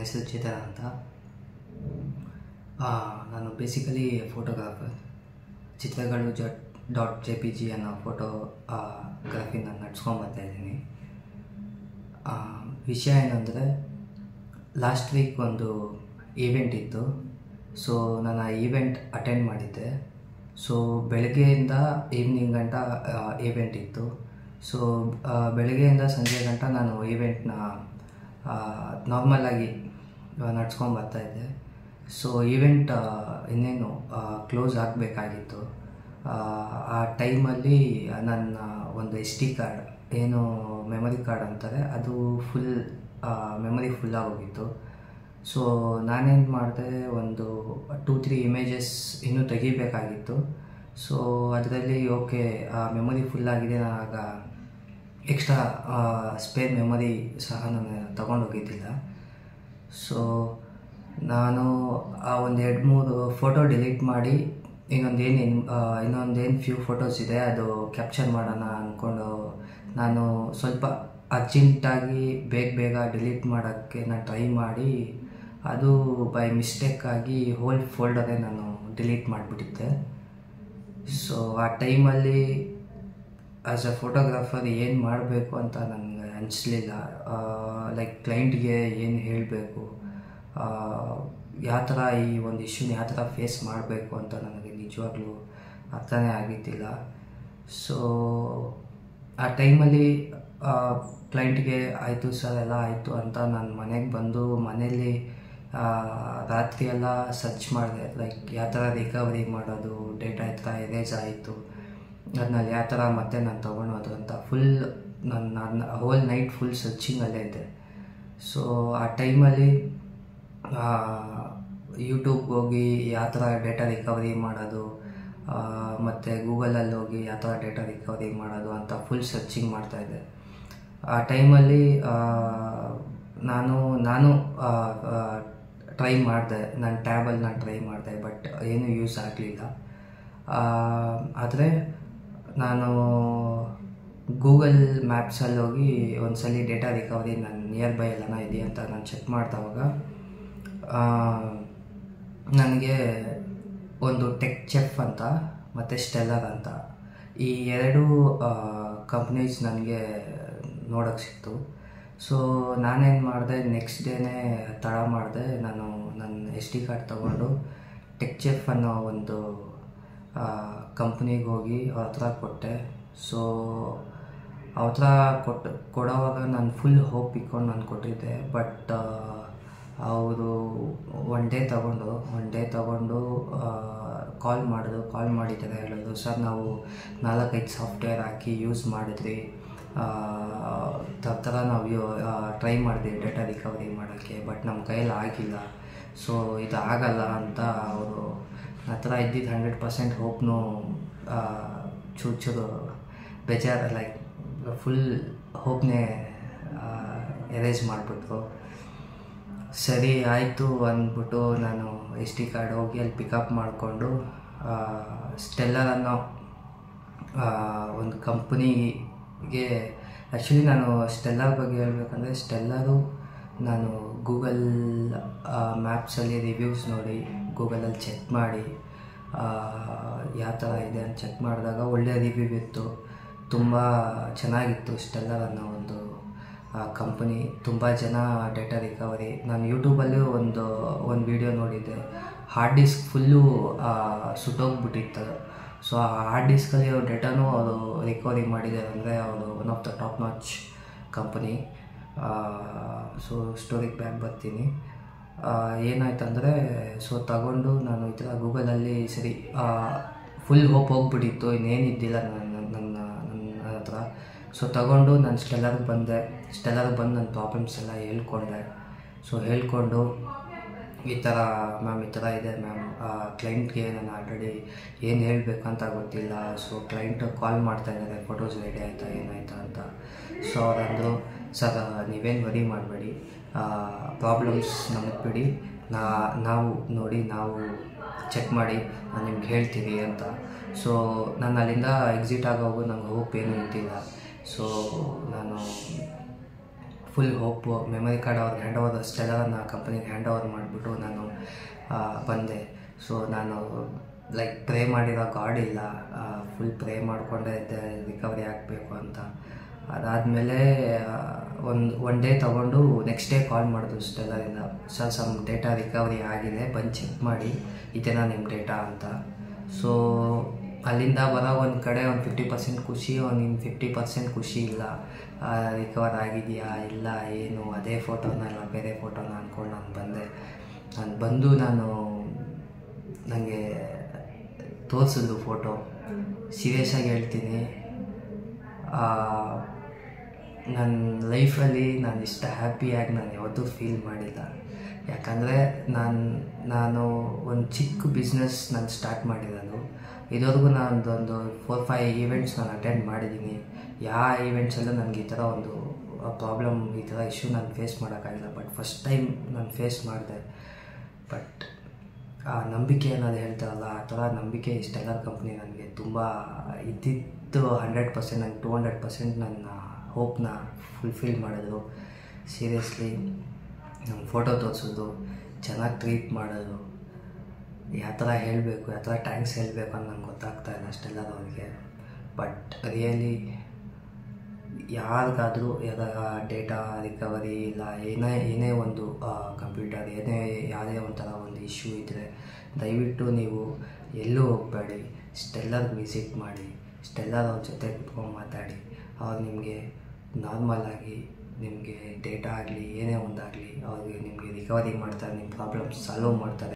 ಹೆಸರು ಚೇತನ ಅಂತ ಆ, ನಾನು ಬೇಸಿಕಲಿ ಫೋಟೋಗ್ರಾಫರ್ ಚಿತ್ರಗಳು ಜಟ್ ಡಾಟ್ ಜೆ ಪಿ ಜಿ ಅನ್ನೋ ಫೋಟೋ ಗ್ರಾಫಿನ ನಡ್ಸ್ಕೊಂಬರ್ತಾ ಇದ್ದೀನಿ ಆ, ವಿಷಯ ಏನಂದರೆ ಲಾಸ್ಟ್ ವೀಕ್ ಒಂದು ಈವೆಂಟ್ ಇತ್ತು ಸೊ ನಾನು ಆ ಈವೆಂಟ್ ಅಟೆಂಡ್ ಮಾಡಿದ್ದೆ ಸೊ ಬೆಳಗ್ಗೆಯಿಂದ ಈವ್ನಿಂಗ್ ಗಂಟ ಈವೆಂಟ್ ಇತ್ತು ಸೊ ಬೆಳಗ್ಗೆಯಿಂದ ಸಂಜೆ ಗಂಟ ನಾನು ಈವೆಂಟ್ನ ನಾರ್ಮಲಾಗಿ ನಡ್ಸ್ಕೊಂಡು ಬರ್ತಾಯಿದ್ದೆ ಸೊ ಈವೆಂಟ್ ಇನ್ನೇನು ಕ್ಲೋಸ್ ಆಗಬೇಕಾಗಿತ್ತು ಆ ಟೈಮಲ್ಲಿ ನನ್ನ ಒಂದು ಎಸ್ ಡಿ ಕಾರ್ಡ್ ಏನು ಮೆಮೊರಿ ಕಾರ್ಡ್ ಅಂತಾರೆ ಅದು ಫುಲ್ ಮೆಮೊರಿ ಫುಲ್ ಆಗೋಗಿತ್ತು ಸೊ ನಾನೇನು ಮಾಡಿದೆ ಒಂದು ಟೂ ತ್ರೀ ಇಮೇಜಸ್ ಇನ್ನೂ ತೆಗಿಬೇಕಾಗಿತ್ತು ಸೊ ಅದರಲ್ಲಿ ಓಕೆ ಮೆಮೊರಿ ಫುಲ್ ಆಗಿದೆ ನಾನು ಆಗ ಎಕ್ಸ್ಟ್ರಾ ಸ್ಪೇರ್ ಮೆಮೊರಿ ಸಹ ನಾನು ತಗೊಂಡೋಗಿದ್ದಿಲ್ಲ ಸೊ ನಾನು ಆ ಒಂದು ಎರಡು ಮೂರು ಫೋಟೋ ಡಿಲೀಟ್ ಮಾಡಿ ಇನ್ನೊಂದೇನು ಇನ್ನೊಂದೇನು ಫ್ಯೂ ಫೋಟೋಸ್ ಇದೆ ಅದು ಕ್ಯಾಪ್ಚರ್ ಮಾಡೋಣ ಅಂದ್ಕೊಂಡು ನಾನು ಸ್ವಲ್ಪ ಅರ್ಜೆಂಟಾಗಿ ಬೇಗ ಬೇಗ ಡಿಲೀಟ್ ಮಾಡೋಕ್ಕೆ ನಾನು ಟ್ರೈ ಮಾಡಿ ಅದು ಬೈ ಮಿಸ್ಟೇಕಾಗಿ ಹೋಲ್ ಫೋಲ್ಡರೇ ನಾನು ಡಿಲೀಟ್ ಮಾಡಿಬಿಟ್ಟಿದ್ದೆ ಸೊ ಆ ಟೈಮಲ್ಲಿ ಆ್ಯಸ್ ಎ ಫೋಟೋಗ್ರಾಫರ್ ಏನು ಮಾಡಬೇಕು ಅಂತ ನನಗೆ ಅನಿಸ್ಲಿಲ್ಲ ಲೈಕ್ ಕ್ಲೈಂಟ್ಗೆ ಏನು ಹೇಳಬೇಕು ಯಾವ ಥರ ಈ ಒಂದು ಇಶ್ಯೂನ ಯಾವ ಥರ ಫೇಸ್ ಮಾಡಬೇಕು ಅಂತ ನನಗೆ ನಿಜವಾಗ್ಲೂ ಅರ್ಥನೇ ಆಗಿದ್ದಿಲ್ಲ ಸೊ ಆ ಟೈಮಲ್ಲಿ ಕ್ಲೈಂಟ್ಗೆ ಆಯಿತು ಸರ್ ಎಲ್ಲ ಆಯಿತು ಅಂತ ನಾನು ಮನೆಗೆ ಬಂದು ಮನೇಲಿ ರಾತ್ರಿ ಎಲ್ಲ ಸರ್ಚ್ ಮಾಡಿದೆ ಲೈಕ್ ಯಾವ ಥರ ರಿಕವರಿ ಮಾಡೋದು ಡೇಟಾ ಯಾವ ಥರ ಎರೇಸ್ ಆಯಿತು ಅದನ್ನ ಯಾವ ಥರ ಮತ್ತೆ ನಾನು ತೊಗೊಳೋದು ಅಂತ ಫುಲ್ ನನ್ನ ನನ್ನ ಹೋಲ್ ನೈಟ್ ಫುಲ್ ಸರ್ಚಿಂಗಲ್ಲೇ ಇದ್ದೆ ಸೊ ಆ ಟೈಮಲ್ಲಿ ಯೂಟ್ಯೂಬ್ಗೆ ಹೋಗಿ ಯಾವ ಥರ ಡೇಟಾ ರಿಕವರಿ ಮಾಡೋದು ಮತ್ತು ಗೂಗಲಲ್ಲಿ ಹೋಗಿ ಯಾವ ಥರ ಡೇಟಾ ರಿಕವರಿ ಮಾಡೋದು ಅಂತ ಫುಲ್ ಸರ್ಚಿಂಗ್ ಮಾಡ್ತಾಯಿದ್ದೆ ಆ ಟೈಮಲ್ಲಿ ನಾನು ನಾನು ಟ್ರೈ ಮಾಡಿದೆ ನನ್ನ ಟ್ಯಾಬಲ್ಲಿ ನಾನು ಟ್ರೈ ಮಾಡಿದೆ ಬಟ್ ಏನೂ ಯೂಸ್ ಆಗಲಿಲ್ಲ ಆದರೆ ನಾನು ಗೂಗಲ್ ಮ್ಯಾಪ್ಸಲ್ಲಿ ಹೋಗಿ ಒಂದ್ಸಲಿ ಡೇಟಾ ರಿಕವರಿ ನನ್ನ ನಿಯರ್ ಬೈ ಎಲ್ಲನ ಇದೆಯಾ ಅಂತ ನಾನು ಚೆಕ್ ಮಾಡಿದವಾಗ ನನಗೆ ಒಂದು ಟೆಕ್ ಚೆಫ್ ಅಂತ ಮತ್ತು ಸ್ಟೆಲ್ಲರ್ ಅಂತ ಈ ಎರಡು ಕಂಪ್ನೀಸ್ ನನಗೆ ನೋಡೋಕ್ಕೆ ಸಿಕ್ತು ಸೊ ನಾನೇನು ಮಾಡಿದೆ ನೆಕ್ಸ್ಟ್ ಡೇನೇ ತಡ ಮಾಡಿದೆ ನಾನು ನನ್ನ ಎಸ್ ಡಿ ಕಾರ್ಡ್ ತೊಗೊಂಡು ಟೆಕ್ ಚೆಫ್ ಅನ್ನೋ ಒಂದು ಕಂಪ್ನಿಗೆ ಹೋಗಿ ಅವ್ರ ಹತ್ರ ಕೊಟ್ಟೆ ಸೊ ಅವ್ರ ಹತ್ರ ಕೊಟ್ಟು ಕೊಡೋವಾಗ ನಾನು ಫುಲ್ ಹೋಪ್ ಇಟ್ಕೊಂಡು ನಾನು ಕೊಟ್ಟಿದ್ದೆ ಬಟ್ ಅವರು ಒನ್ ಡೇ ತಗೊಂಡು ಒನ್ ಡೇ ತಗೊಂಡು ಕಾಲ್ ಮಾಡಿದ್ರು ಕಾಲ್ ಮಾಡಿದ್ದಾರೆ ಹೇಳಿದ್ರು ಸರ್ ನಾವು ನಾಲ್ಕೈದು ಸಾಫ್ಟ್ವೇರ್ ಹಾಕಿ ಯೂಸ್ ಮಾಡಿದ್ರಿ ಥರ ನಾವು ಟ್ರೈ ಮಾಡಿದ್ವಿ ಡೇಟಾ ರಿಕವರಿ ಮಾಡೋಕ್ಕೆ ಬಟ್ ನಮ್ಮ ಕೈಯಲ್ಲಿ ಆಗಿಲ್ಲ ಸೊ ಇದು ಆಗಲ್ಲ ಅಂತ ಅವರು ಹತ್ರ ಇದ್ದಿದ್ದು ಹಂಡ್ರೆಡ್ ಪರ್ಸೆಂಟ್ ಹೋಪ್ನು ಚೂರು ಚೂರು ಬೇಜಾರು ಲೈಕ್ ಫುಲ್ ಹೋಪ್ನೇ ಎರೇಸ್ ಮಾಡಿಬಿಟ್ರು ಸರಿ ಆಯಿತು ಅಂದ್ಬಿಟ್ಟು ನಾನು ಎಸ್ ಡಿ ಕಾರ್ಡ್ ಹೋಗಿ ಅಲ್ಲಿ ಪಿಕಪ್ ಮಾಡಿಕೊಂಡು ಸ್ಟೆಲ್ಲರ್ ಅನ್ನೋ ಒಂದು ಕಂಪ್ನಿಗೆ ಆ್ಯಕ್ಚುಲಿ ನಾನು ಸ್ಟೆಲ್ಲರ್ ಬಗ್ಗೆ ಹೇಳ್ಬೇಕಂದ್ರೆ ಸ್ಟೆಲ್ಲರು ನಾನು ಗೂಗಲ್ ಮ್ಯಾಪ್ಸಲ್ಲಿ ರಿವ್ಯೂಸ್ ನೋಡಿ ಗೂಗಲಲ್ಲಿ ಚೆಕ್ ಮಾಡಿ ಯಾವ ಥರ ಇದೆ ಅಂತ ಚೆಕ್ ಮಾಡಿದಾಗ ಒಳ್ಳೆಯ ರಿವ್ಯೂ ಇತ್ತು ತುಂಬ ಚೆನ್ನಾಗಿತ್ತು ಸ್ಟೆಲ್ಲರ್ ಅನ್ನೋ ಒಂದು ಕಂಪನಿ ತುಂಬ ಜನ ಡೇಟಾ ರಿಕವರಿ ನಾನು ಯೂಟ್ಯೂಬಲ್ಲೂ ಒಂದು ಒಂದು ವಿಡಿಯೋ ನೋಡಿದ್ದೆ ಹಾರ್ಡ್ ಡಿಸ್ಕ್ ಫುಲ್ಲು ಸುಟ್ಟೋಗ್ಬಿಟ್ಟಿತ್ತು ಸೊ ಆ ಹಾರ್ಡ್ ಡಿಸ್ಕಲ್ಲಿ ಅವ್ರ ಡೇಟಾನೂ ಅವರು ರಿಕವರಿ ಮಾಡಿದ್ದಾರೆ ಅಂದರೆ ಅವರು one of the top notch company so ಸ್ಟೋರಿಗೆ ಬ್ಯಾಕ್ ಬರ್ತೀನಿ ಏನಾಯ್ತಂದರೆ ಸೊ ತಗೊಂಡು ನಾನು ಈ ಥರ ಗೂಗಲಲ್ಲಿ ಸರಿ ಫುಲ್ ಹೋಪ್ ಹೋಗ್ಬಿಟ್ಟಿತ್ತು ಇನ್ನೇನಿದ್ದಿಲ್ಲ ನನ್ನ ನನ್ನ ನನ್ನ ಹತ್ರ ಸೊ ತಗೊಂಡು ನಾನು ಸ್ಟೆಲ್ಲರ್ಗೆ ಬಂದೆ ಸ್ಟೆಲ್ಲರ್ಗೆ ಬಂದು ನನ್ನ ಪ್ರಾಬ್ಲಮ್ಸ್ ಎಲ್ಲ ಹೇಳ್ಕೊಂಡೆ ಸೊ ಹೇಳ್ಕೊಂಡು ಈ ಥರ ಮ್ಯಾಮ್ ಈ ಥರ ಇದೆ ಮ್ಯಾಮ್ ಕ್ಲೈಂಟ್ಗೆ ನಾನು ಆಲ್ರೆಡಿ ಏನು ಹೇಳಬೇಕು ಅಂತ ಗೊತ್ತಿಲ್ಲ ಸೊ ಕ್ಲೈಂಟ್ ಕಾಲ್ ಮಾಡ್ತಾ ಇದ್ದಾರೆ ಫೋಟೋಸ್ ರೆಡಿ ಆಯಿತಾ ಏನಾಯ್ತಾ ಅಂತ ಸೊ ಅವರಂದರು ಸರ್ ನೀವೇನು ವರಿ ಮಾಡಬೇಡಿ ಪ್ರಾಬ್ಲಮ್ಸ್ ನಮಗೆ ಬಿಡಿ ನಾ ನಾವು ನೋಡಿ ನಾವು ಚೆಕ್ ಮಾಡಿ ನಾನು ನಿಮ್ಗೆ ಹೇಳ್ತೀವಿ ಅಂತ ಸೊ ನಾನು ಅಲ್ಲಿಂದ ಎಕ್ಸಿಟ್ ಆಗೋಗು ನಂಗೆ ಹೋಪ್ ಏನೂ ಇದ್ದಿಲ್ಲ ಸೊ ನಾನು ಫುಲ್ ಹೋಪು ಮೆಮೊರಿ ಕಾರ್ಡ್ ಅವ್ರಿಗೆ ಹ್ಯಾಂಡ್ ಓವರ್ ಸ್ಟೆಲ್ಲರನ್ನು ಕಂಪ್ನಿಗೆ ಹ್ಯಾಂಡ್ ಓವರ್ ಮಾಡಿಬಿಟ್ಟು ನಾನು ಆ, ಬಂದೆ ಸೊ ನಾನು ಲೈಕ್ ಪ್ರೇ ಮಾಡಿರೋ ಗಾಡ್ ಇಲ್ಲ ಫುಲ್ ಪ್ರೇ ಮಾಡಿಕೊಂಡೇ ಇದ್ದೆ ರಿಕವರಿ ಆಗಬೇಕು ಅಂತ ಅದಾದಮೇಲೆ ಒಂದು ಒನ್ ಡೇ ತೊಗೊಂಡು ನೆಕ್ಸ್ಟ್ ಡೇ ಕಾಲ್ ಮಾಡಿದ್ರು ಸ್ಟೆಲ್ಲರಿಂದ ಸರ್ ಸಮ್ ಡೇಟಾ ರಿಕವರಿ ಆಗಿದೆ ಬಂದು ಚೆಕ್ ಮಾಡಿ ಇದೇನಾ ನಿಮ್ಮ ಡೇಟಾ ಅಂತ ಸೊ ಅಲ್ಲಿಂದ ಬರೋ ಒಂದು ಕಡೆ ಒಂದು ಫಿಫ್ಟಿ ಪರ್ಸೆಂಟ್ ಖುಷಿ ಒಂದು ಇನ್ನು ಫಿಫ್ಟಿ ಪರ್ಸೆಂಟ್ ಖುಷಿ ಇಲ್ಲ ರಿಕವರ್ ಆಗಿದೆಯಾ ಇಲ್ಲ ಏನು ಅದೇ ಫೋಟೋನ ಇಲ್ಲ ಬೇರೆ ಫೋಟೋನ ಅಂದ್ಕೊಂಡು ನಾನು ಬಂದೆ ನಾನು ಬಂದು ನಾನು ನನಗೆ ತೋರಿಸಿದ್ದು ಫೋಟೋ ಸೀರಿಯಸ್ಸಾಗಿ ಹೇಳ್ತೀನಿ ನನ್ನ ಲೈಫಲ್ಲಿ ನಾನು ಇಷ್ಟು ಹ್ಯಾಪಿಯಾಗಿ ನಾನು ಯಾವತ್ತೂ ಫೀಲ್ ಮಾಡಿಲ್ಲ ಯಾಕಂದರೆ ನಾನು ನಾನು ಒಂದು ಚಿಕ್ಕ ಬಿಸ್ನೆಸ್ ನಾನು ಸ್ಟಾರ್ಟ್ ಮಾಡಿರೋದು ಇದುವರೆಗೂ ನಾನು ಒಂದು ಫೋರ್ ಫೈವ್ ಈವೆಂಟ್ಸ್ ನಾನು ಅಟೆಂಡ್ ಮಾಡಿದ್ದೀನಿ ಯಾವ ಈವೆಂಟ್ಸಲ್ಲೂ ನನಗೆ ಈ ಥರ ಒಂದು ಪ್ರಾಬ್ಲಮ್ ಈ ಥರ ಇಶ್ಯೂ ನಾನು ಫೇಸ್ ಮಾಡೋಕ್ಕಾಗಿಲ್ಲ ಬಟ್ ಫಸ್ಟ್ ಟೈಮ್ ನಾನು ಫೇಸ್ ಮಾಡಿದೆ ಬಟ್ ಆ ನಂಬಿಕೆ ಅನ್ನೋದು ಹೇಳ್ತಾರಲ್ಲ ಆ ಥರ ನಂಬಿಕೆ ಇಷ್ಟೆಲ್ಲರ ಕಂಪ್ನಿ ನನಗೆ ತುಂಬ ಇದ್ದಿದ್ದು ಹಂಡ್ರೆಡ್ ಪರ್ಸೆಂಟ್ ನಂಗೆ ಟೂ ಹಂಡ್ರೆಡ್ ಪರ್ಸೆಂಟ್ ನನ್ನ ಹೋಪ್ನ ಫುಲ್ಫಿಲ್ ಮಾಡಿದ್ರು ಸೀರಿಯಸ್ಲಿ ನಮ್ಮ ಫೋಟೋ ತೋರಿಸೋದು ಚೆನ್ನಾಗಿ ಟ್ರೀಟ್ ಮಾಡೋದು ಯಾವ ಥರ ಹೇಳಬೇಕು ಯಾವ ಥರ ಟ್ಯಾಂಕ್ಸ್ ಹೇಳಬೇಕು ಅಂತ ನಂಗೆ ಗೊತ್ತಾಗ್ತಾ ಇಲ್ಲ ಅಷ್ಟೆಲ್ಲದವ್ರಿಗೆ ಬಟ್ ರಿಯಲಿ ಯಾರಿಗಾದರೂ ಯಾವ್ದಾರ ಡೇಟಾ ರಿಕವರಿ ಇಲ್ಲ ಏನೇ ಏನೇ ಒಂದು ಕಂಪ್ಯೂಟರ್ ಏನೇ ಯಾವುದೇ ಒಂಥರ ಒಂದು ಇಶ್ಯೂ ಇದ್ದರೆ ದಯವಿಟ್ಟು ನೀವು ಎಲ್ಲೂ ಹೋಗಬೇಡಿ ಸ್ಟೆಲ್ಲರ್ಗೆ ವಿಸಿಟ್ ಮಾಡಿ ಸ್ಟೆಲ್ಲರ್ ಅವ್ರ ಜೊತೆ ಕುತ್ಕೊಂಡು ಮಾತಾಡಿ ಅವ್ರು ನಿಮಗೆ ನಾರ್ಮಲಾಗಿ ನಿಮಗೆ ಡೇಟಾ ಆಗಲಿ ಏನೇ ಒಂದಾಗಲಿ ಅವ್ರಿಗೆ ನಿಮಗೆ ರಿಕವರಿ ಮಾಡ್ತಾರೆ ನಿಮ್ಮ ಪ್ರಾಬ್ಲಮ್ ಸಾಲ್ವ್ ಮಾಡ್ತಾರೆ